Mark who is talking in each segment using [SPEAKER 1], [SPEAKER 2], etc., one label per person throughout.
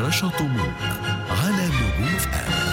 [SPEAKER 1] رشا طموح على نجوم اف ام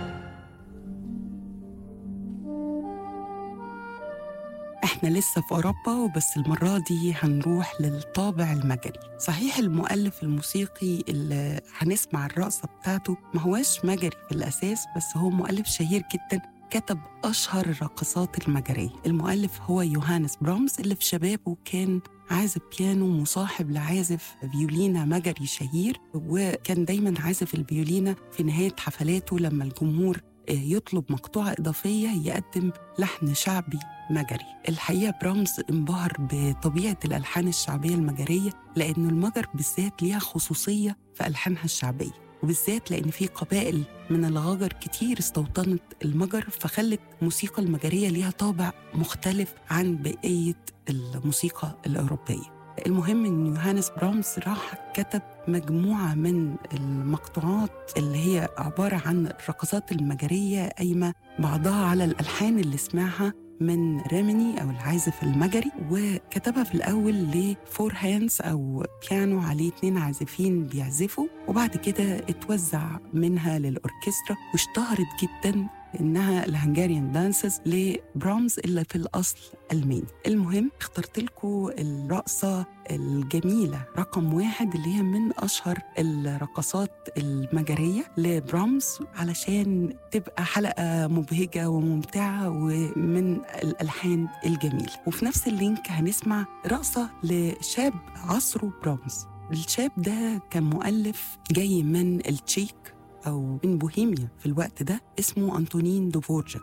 [SPEAKER 2] احنا لسه في اوروبا وبس المره دي هنروح للطابع المجري صحيح المؤلف الموسيقي اللي هنسمع الرقصه بتاعته ما هواش مجري في الاساس بس هو مؤلف شهير جدا كتب أشهر الرقصات المجرية المؤلف هو يوهانس برامز اللي في شبابه كان عازف بيانو مصاحب لعازف فيولينا مجري شهير وكان دايما عازف الفيولينا في نهاية حفلاته لما الجمهور يطلب مقطوعة إضافية يقدم لحن شعبي مجري الحقيقة برامز انبهر بطبيعة الألحان الشعبية المجرية لأن المجر بالذات ليها خصوصية في ألحانها الشعبية وبالذات لأن في قبائل من الغجر كتير استوطنت المجر فخلت الموسيقى المجرية ليها طابع مختلف عن بقية الموسيقى الأوروبية المهم ان يوهانس برامز راح كتب مجموعه من المقطوعات اللي هي عباره عن الرقصات المجريه قايمه بعضها على الالحان اللي سمعها من ريميني او العازف المجري وكتبها في الاول لفور هاندز او بيانو عليه اتنين عازفين بيعزفوا وبعد كده اتوزع منها للاوركسترا واشتهرت جدا انها الهنغاريان دانسز لبرامز اللي في الاصل الماني المهم اخترت لكم الرقصه الجميله رقم واحد اللي هي من اشهر الرقصات المجريه لبرامز علشان تبقى حلقه مبهجه وممتعه ومن الالحان الجميله وفي نفس اللينك هنسمع رقصه لشاب عصره برامز الشاب ده كان مؤلف جاي من التشيك أو من بوهيميا في الوقت ده اسمه أنطونين دوفورجك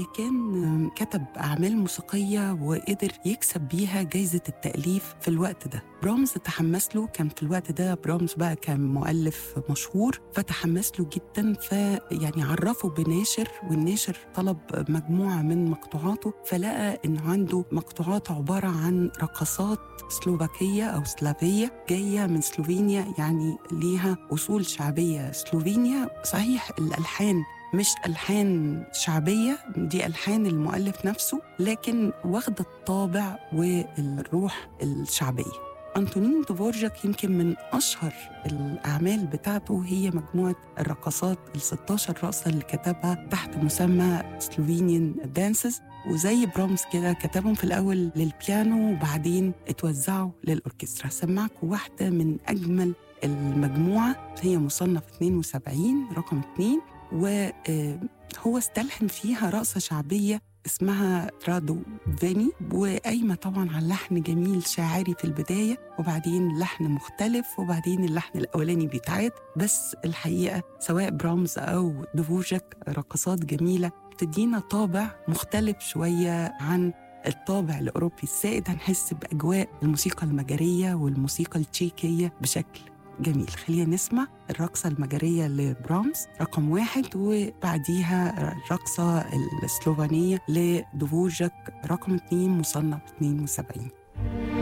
[SPEAKER 2] وكان كتب أعمال موسيقية وقدر يكسب بيها جايزة التأليف في الوقت ده برامز تحمس له كان في الوقت ده برامز بقى كان مؤلف مشهور فتحمس له جدا فيعني عرفه بناشر والناشر طلب مجموعة من مقطوعاته فلقى إنه عنده مقطوعات عبارة عن رقصات سلوفاكية أو سلافية جاية من سلوفينيا يعني ليها أصول شعبية سلوفينيا صحيح الألحان مش ألحان شعبية دي ألحان المؤلف نفسه لكن واخدة الطابع والروح الشعبية أنطونين دوفورجاك يمكن من أشهر الأعمال بتاعته هي مجموعة الرقصات ال 16 رقصة اللي كتبها تحت مسمى سلوفينيان دانسز وزي برامز كده كتبهم في الأول للبيانو وبعدين اتوزعوا للأوركسترا سمعكم واحدة من أجمل المجموعة هي مصنف 72 رقم 2 وهو استلهم فيها رقصة شعبية اسمها ترادو فيني وقايمة طبعا على لحن جميل شاعري في البداية وبعدين لحن مختلف وبعدين اللحن الأولاني بيتعاد بس الحقيقة سواء برامز أو دوفوجك رقصات جميلة بتدينا طابع مختلف شوية عن الطابع الأوروبي السائد هنحس بأجواء الموسيقى المجرية والموسيقى التشيكية بشكل جميل خلينا نسمع الرقصة المجرية لبرامز رقم واحد وبعديها الرقصة السلوفانية لدوفوجك رقم اتنين مصنف 72